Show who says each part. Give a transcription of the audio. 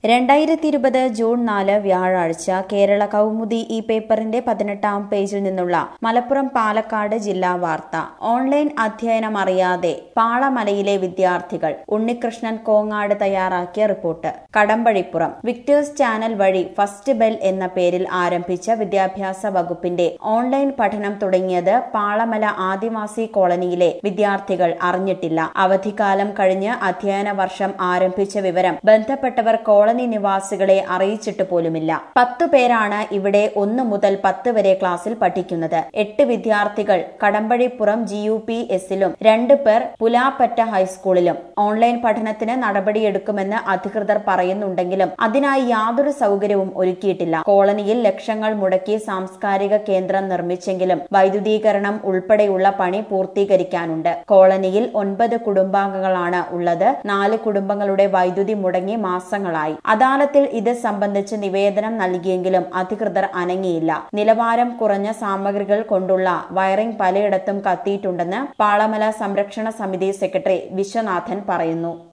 Speaker 1: രണ്ടായിരത്തി ഇരുപത് ജൂൺ നാല് വ്യാഴാഴ്ച കേരള കൗമുദി ഈ പേപ്പറിന്റെ പതിനെട്ടാം പേജിൽ നിന്നുള്ള മലപ്പുറം പാലക്കാട് ജില്ലാ വാർത്ത ഓൺലൈൻ അധ്യയനം അറിയാതെ പാളമലയിലെ വിദ്യാർത്ഥികൾ ഉണ്ണികൃഷ്ണൻ കോങ്ങാട് തയ്യാറാക്കിയ റിപ്പോർട്ട് കടമ്പഴിപ്പുറം വിക്ടേഴ്സ് ചാനൽ വഴി ഫസ്റ്റ് ബെൽ എന്ന പേരിൽ ആരംഭിച്ച വിദ്യാഭ്യാസ വകുപ്പിന്റെ ഓൺലൈൻ പഠനം തുടങ്ങിയത് പാളമല ആദിവാസി കോളനിയിലെ വിദ്യാർത്ഥികൾ അറിഞ്ഞിട്ടില്ല അവധിക്കാലം കഴിഞ്ഞ് അധ്യയന വർഷം ആരംഭിച്ച വിവരം ബന്ധപ്പെട്ടവർ കോളനി നിവാസികളെ അറിയിച്ചിട്ട് പോലുമില്ല പത്തു പേരാണ് ഇവിടെ ഒന്ന് മുതൽ പത്ത് വരെ ക്ലാസ്സിൽ പഠിക്കുന്നത് എട്ട് വിദ്യാർത്ഥികൾ കടമ്പഴിപ്പുറം ജി യു പി എസിലും രണ്ട് പേർ പുലാപ്പറ്റ ഹൈസ്കൂളിലും ഓൺലൈൻ പഠനത്തിന് നടപടിയെടുക്കുമെന്ന് അധികൃതർ പറയുന്നുണ്ടെങ്കിലും അതിനായി യാതൊരു സൗകര്യവും ഒരുക്കിയിട്ടില്ല കോളനിയിൽ ലക്ഷങ്ങൾ മുടക്കി സാംസ്കാരിക കേന്ദ്രം നിർമ്മിച്ചെങ്കിലും വൈദ്യുതീകരണം ഉൾപ്പെടെയുള്ള പണി പൂർത്തീകരിക്കാനുണ്ട് കോളനിയിൽ ഒൻപത് കുടുംബാംഗങ്ങളാണ് ഉള്ളത് നാല് കുടുംബങ്ങളുടെ വൈദ്യുതി മുടങ്ങി മാസങ്ങളായി അദാലത്തിൽ ഇത് സംബന്ധിച്ച് നിവേദനം നൽകിയെങ്കിലും അധികൃതർ അനങ്ങിയില്ല നിലവാരം കുറഞ്ഞ സാമഗ്രികൾ കൊണ്ടുള്ള വയറിംഗ് പലയിടത്തും കത്തിയിട്ടുണ്ടെന്ന് പാളമല സംരക്ഷണ സമിതി സെക്രട്ടറി വിശ്വനാഥൻ പറയുന്നു